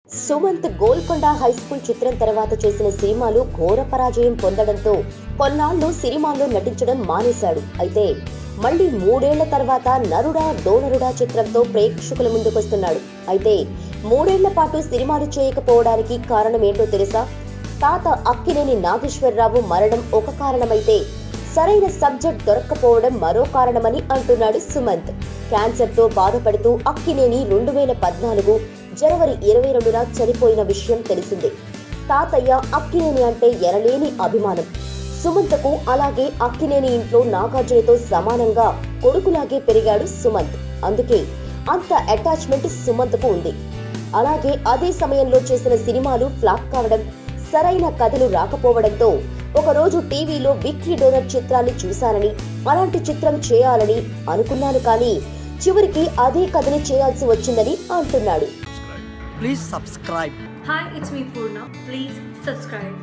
Sumanth Golconda high school చిత్రం తర్వాత చేసిన సినిమాలు ఘోర పరాజయం పొందడంతో కొన్నాళ్ళు సినిమాల్లో నటించడం మానేశాడు అయితే మళ్ళీ మూడేళ్ల తర్వాత నరుడా డోనరుడా చిత్రంతో ప్రేక్షకుల ముందుకొస్తున్నాడు అయితే మూడేళ్ల పాటు సినిమాలు చేయకపోవడానికి కారణం ఏంటో తెలుసా తాత అక్కినేని నాగేశ్వరరావు మరణం ఒక కారణమైతే సరైన సబ్జెక్ట్ దొరక్కపోవడం మరో కారణమని అంటున్నాడు సుమంత్ క్యాన్సర్ తో బాధపడుతూ అక్కినేని రెండు వేల పద్నాలుగు జనవరి ఇరవై రెండున చనిపోయిన విషయం తెలిసిందే తాతయ్య అక్కినేని అంటే ఎనలేని అభిమానం సుమంత్కు అలాగే అక్కినేని ఇంట్లో నాగార్జునతో సమానంగా కొడుకులాగే పెరిగాడు సుమంత్ అందుకే అంత అటాచ్మెంట్ సుమంత్కు ఉంది అలాగే అదే సమయంలో చేసిన సినిమాలు ఫ్లాప్ కావడం సరైన కథలు రాకపోవడంతో ఒకరోజు టీవీలో విక్కీ డోనర్ చిత్రాన్ని చూశానని అలాంటి చిత్రం చేయాలని అనుకున్నాను కానీ చివరికి అదే కథని చేయాల్సి వచ్చిందని అంటున్నాడు Please subscribe. Hi, it's me Purna. Please subscribe.